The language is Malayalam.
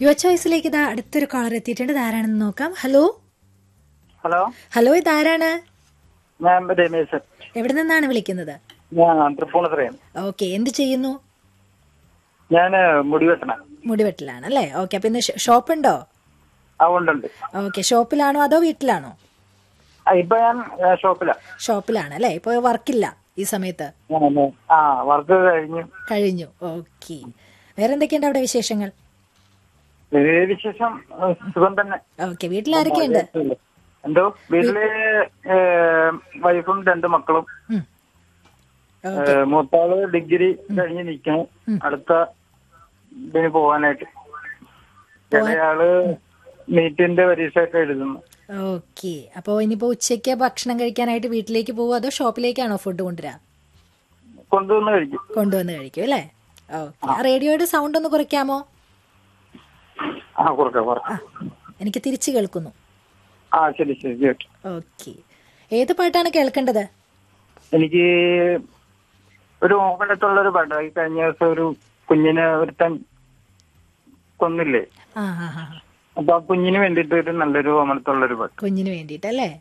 യുവ ചോയ്സിലേക്ക് ഇതാ അടുത്തൊരു കോളർ എത്തിയിട്ടുണ്ട് ഇതാരാണെന്ന് നോക്കാം ഹലോ ഹലോ ഹലോ ഇതാരാണ് ഞാൻ രമേശൻ എവിടെ നിന്നാണ് വിളിക്കുന്നത് ഞാൻ തൃപ്പൂണിത്തറയാണ് ഓക്കെ എന്ത് ചെയ്യുന്നു ഞാൻ മുടിവെട്ടണ മുടിവെട്ടിലാണ് അല്ലേ ഓക്കെ അപ്പൊ ഇന്ന് ഷോപ്പ് ഉണ്ടോ ആ ഉണ്ടുണ്ട് ഓക്കെ ഷോപ്പിലാണോ അതോ വീട്ടിലാണോ ആ, ഇപ്പൊ ഞാൻ ആ, ഷോപ്പിലാ ഷോപ്പിലാണ് അല്ലേ ഇപ്പൊ വർക്കില്ല ഈ സമയത്ത് ഞാൻ ഒന്ന് ആ വർക്ക് കഴിഞ്ഞു കഴിഞ്ഞു ഓക്കെ വേറെ എന്തൊക്കെയുണ്ട് അവിടെ വിശേഷങ്ങൾ വലിയ വിശേഷം ആ, സുഖം തന്നെ ഓക്കെ വീട്ടിൽ ആരൊക്കെയുണ്ട് എന്തോ വീട്ടില് ഏ, വൈഫും രണ്ട് മക്കളും ഉം. ഏ, മൂത്താള് ഡിഗ്രി കഴിഞ്ഞ് നിൽക്കണം അടുത്ത ഇതിന് പോവാനായിട്ട് ഇളയാള് നീറ്റിന്റെ പരീക്ഷയൊക്കെ എഴുതുന്നു ഓക്കെ അപ്പോൾ ഇനിയിപ്പോ ഉച്ചയ്ക്ക് ഭക്ഷണം കഴിക്കാനായിട്ട് വീട്ടിലേക്ക് പോകുമോ അതോ ഷോപ്പിലേക്കാണോ ഫുഡ് കൊണ്ടുവരാ കൊണ്ടുവന്ന് കഴിക്കും കൊണ്ടുവന്ന് കഴിക്കും അല്ലേ ഓക്കെ റേഡിയോയുടെ സൗണ്ട് ഒന്ന് കുറയ്ക്കാമോ ആ കുറക്കാം കുറക്കാം എനിക്ക് തിരിച്ചു കേൾക്കുന്നു ആ ശരി ശരി കേട്ടു ഓക്കെ ഏത് പാട്ടാണ് കേൾക്കേണ്ടത് എനിക്ക് ഒരു ഓമനത്തുള്ള ഒരു പാട്ട് ഈ കഴിഞ്ഞ ദിവസം ഒരു കുഞ്ഞിനെ ഒരുത്തൻ കൊന്നില്ലേ ആ ആ ആ അപ്പൊ ആ കുഞ്ഞിന് വേണ്ടിയിട്ട് ഒരു നല്ലൊരു ഓമനത്തുള്ള ഒരു പാട്ട് കുഞ്ഞിന് വേണ്ടിയിട്ടല്ലേ